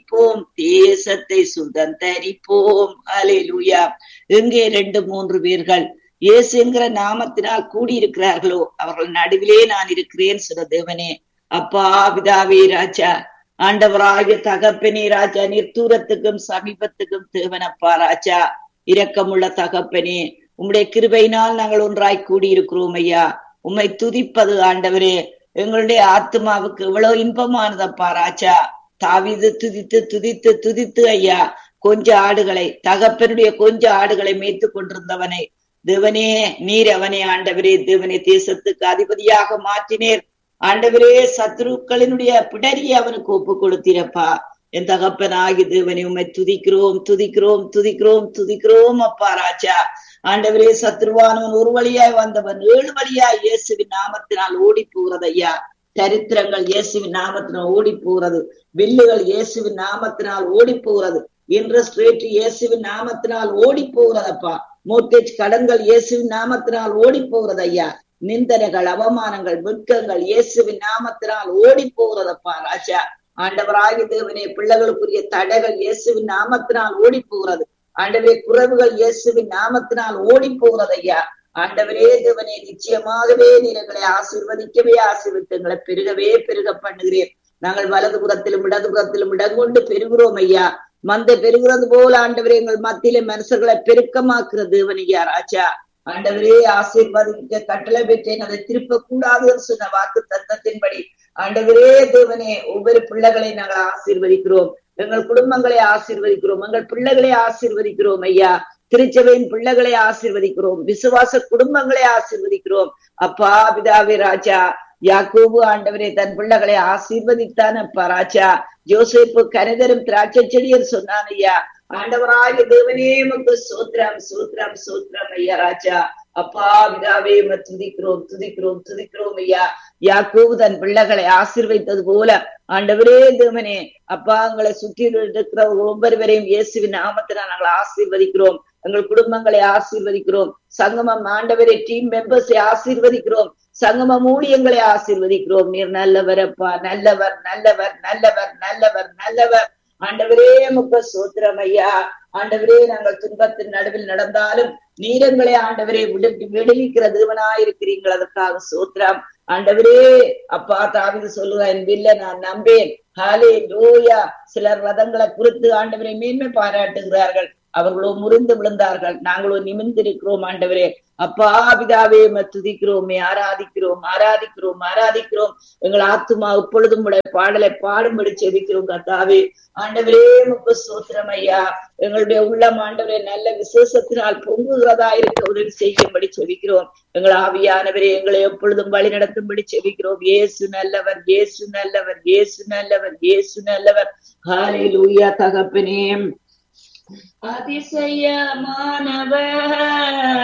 துதிப்போம் தேசத்தை சுதந்தரிப்போம் அலையிலுயா எங்கே ரெண்டு மூன்று பேர்கள் இயேசு என்கிற நாமத்தினால் கூடியிருக்கிறார்களோ அவர்கள் நடுவிலே நான் இருக்கிறேன் சில தேவனே அப்பா பிதாவே ராஜா ஆண்டவராகிய தகப்பனே ராஜா நீர் தூரத்துக்கும் சமீபத்துக்கும் தேவனப்பா ராஜா இரக்கமுள்ள தகப்பனே உம்முடைய கிருபையினால் நாங்கள் ஒன்றாய் கூடியிருக்கிறோம் ஐயா உம்மை துதிப்பது ஆண்டவரே எங்களுடைய ஆத்மாவுக்கு இவ்வளவு இன்பமானதப்பா ராஜா தாவிது துதித்து துதித்து துதித்து ஐயா கொஞ்ச ஆடுகளை தகப்பனுடைய கொஞ்ச ஆடுகளை மேய்த்து கொண்டிருந்தவனை தேவனே நீர் அவனை ஆண்டவரே தேவனே தேசத்துக்கு அதிபதியாக மாற்றினேர் ஆண்டவரே சத்ருக்களினுடைய பிடரி அவனுக்கு ஒப்பு கொடுத்திரப்பா என் தகப்பனாகி தேவனை உண்மை துதிக்கிறோம் துதிக்கிறோம் துதிக்கிறோம் துதிக்கிறோம் அப்பா ராஜா ஆண்டவரே சத்ருவானவன் ஒரு வழியாய் வந்தவன் ஏழு வழியாய் இயேசுவின் நாமத்தினால் ஓடி போகிறது ஐயா சரித்திரங்கள் இயேசுவின் நாமத்தினால் ஓடி போகிறது வில்லுகள் இயேசுவின் நாமத்தினால் ஓடி போகிறது இன்ட்ரெஸ்ட் ரேட் இயேசுவின் நாமத்தினால் ஓடி போகிறதப்பா மோர்கேஜ் கடன்கள் இயேசுவின் நாமத்தினால் ஓடி போகிறது ஐயா நிந்தனைகள் அவமானங்கள் வெட்கங்கள் இயேசுவின் நாமத்தினால் ஓடி போகிறதப்பா ராஜா ஆண்டவராகி தேவனே பிள்ளைகளுக்குரிய தடைகள் இயேசுவின் நாமத்தினால் ஓடி போகிறது ஆண்டவரே குறைவுகள் இயேசுவின் நாமத்தினால் ஓடி போகிறது ஐயா ஆண்டவரே தேவனே நிச்சயமாகவே நீங்களை ஆசிர்வதிக்கவே ஆசீர்வித்துங்களை பெருகவே பெருக பண்ணுகிறேன் நாங்கள் வலது புறத்திலும் இடது புறத்திலும் இடங்கொண்டு பெருகிறோம் ஐயா மந்த பெருகிறது போல ஆண்டவரே எங்கள் மத்தியிலே மனுஷர்களை பெருக்கமாக்குற தேவனையா ராஜா ஆண்டவரே ஆசீர்வாதிக்க கட்டளை பெற்றேன் அதை திருப்ப கூடாது சொன்ன வாக்கு தத்தத்தின்படி ஆண்டவரே தேவனே ஒவ்வொரு பிள்ளைகளை நாங்கள் ஆசீர்வதிக்கிறோம் எங்கள் குடும்பங்களை ஆசீர்வதிக்கிறோம் எங்கள் பிள்ளைகளை ஆசீர்வதிக்கிறோம் ஐயா திருச்சபையின் பிள்ளைகளை ஆசீர்வதிக்கிறோம் விசுவாச குடும்பங்களை ஆசீர்வதிக்கிறோம் அப்பா பிதாவே ராஜா யாக்கோபு ஆண்டவரே தன் பிள்ளைகளை ஆசீர்வதித்தான் அப்பா ராஜா ஜோசேப்பு கனிதரும் திராட்சை செடியர் சொன்னான் ஐயா ஆண்டவராகிய தேவனே முக்கு சோத்ரம் சோத்ரம் சோத்ரம் ஐயா ராஜா அப்பா பிதாவே துதிக்கிறோம் துதிக்கிறோம் துதிக்கிறோம் ஐயா யாக்கோவு தன் பிள்ளைகளை ஆசீர்வைத்தது போல ஆண்டவரே தேவனே அப்பா எங்களை சுற்றிலும் இருக்கிற ஒவ்வொருவரையும் இயேசுவின் நாமத்தினால் நாங்கள் ஆசீர்வதிக்கிறோம் எங்கள் குடும்பங்களை ஆசீர்வதிக்கிறோம் சங்கமம் ஆண்டவரை டீம் மெம்பர்ஸை ஆசீர்வதிக்கிறோம் சங்கம ஊழியங்களை ஆசீர்வதிக்கிறோம் நீர் நல்லவர் அப்பா நல்லவர் நல்லவர் நல்லவர் நல்லவர் நல்லவர் ஆண்டவரே முக்க சோத்திரம் ஐயா ஆண்டவரே நாங்கள் துன்பத்தின் நடுவில் நடந்தாலும் நீரங்களை ஆண்டவரே விடு விடுவிக்கிற தேவனாயிருக்கிறீங்கள் அதற்காக சோத்திரம் ஆண்டவரே அப்பா தாவிது சொல்லுவா என் வில்ல நான் நம்பேன் ஹாலே லோயா சிலர் ரதங்களை குறித்து ஆண்டவரை மேன்மை பாராட்டுகிறார்கள் அவர்களோ முறிந்து விழுந்தார்கள் நாங்களோ நிமிர்ந்திருக்கிறோம் ஆண்டவரே அப்பா பிதாவே துதிக்கிறோமே ஆராதிக்கிறோம் ஆராதிக்கிறோம் ஆராதிக்கிறோம் எங்கள் ஆத்துமா இப்பொழுதும் உடைய பாடலை பாடும்படி செபிக்கிறோம் கத்தாவே ஆண்டவரே முப்ப சோத்திரம் ஐயா எங்களுடைய உள்ளம் ஆண்டவரே நல்ல விசேஷத்தினால் பொங்குகிறதா இருக்க உதவி செய்யும்படி செபிக்கிறோம் எங்கள் ஆவியானவரே எங்களை எப்பொழுதும் வழி நடத்தும்படி செபிக்கிறோம் ஏசு நல்லவர் ஏசு நல்லவர் ஏசு நல்லவர் ஏசு நல்லவர் ஹாலே லூயா தகப்பனே அதிசயமானவர்